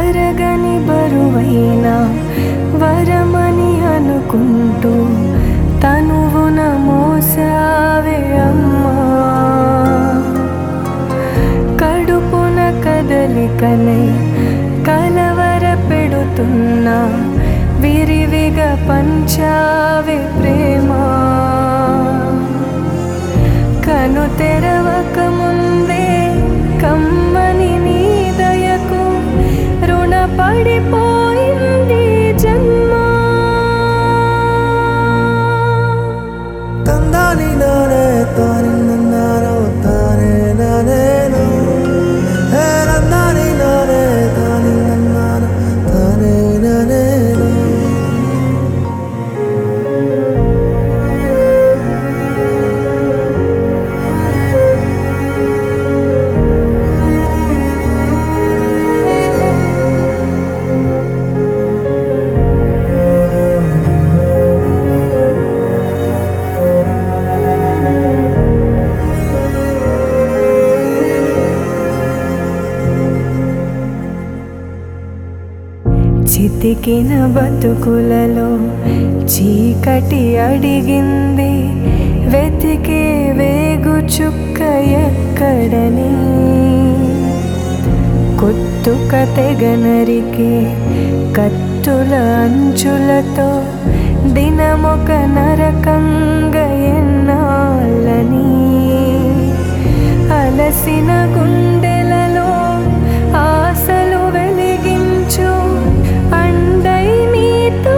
తరగని బరువైన వరమని అనుకుంటూ తనువున మోసావే అమ్మా కడుపున కదలికనే కలవర పెడుతున్నా విరివిగా పంచావే ప్రేమ కను తెరవక ముందే కమ్మని నీ దయకు రుణపడిపోయింది జన్మ ತಂದಾನಿ ನಾನೇ ತಾನೆ ನನ್ನಾರೋ ತಾನೇ ನಾನೇನು ಹೇ ನಂದಾನಿ ನಾನೇ ತಾನೆ ನನ್ನಾನ ತಾನೇ ನಾನೇನು చితికిన బతుకులలో చీకటి అడిగింది వెతికే వేగు చుక్క ఎక్కడని కొత్తుక తెగనరికే కత్తుల అంచులతో దినమొక నరకంగ ఎన్నాళ్ళని అలసిన గుండెలలో ఆశలు వెలిగించు అండై నీతో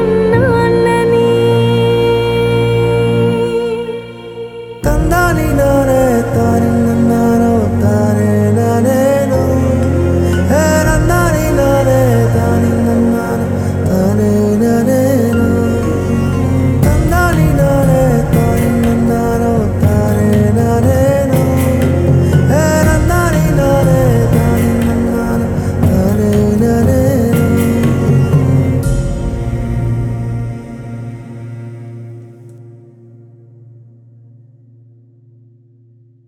ఉన్నానని ತಂದಾನಿ ನಾನೇ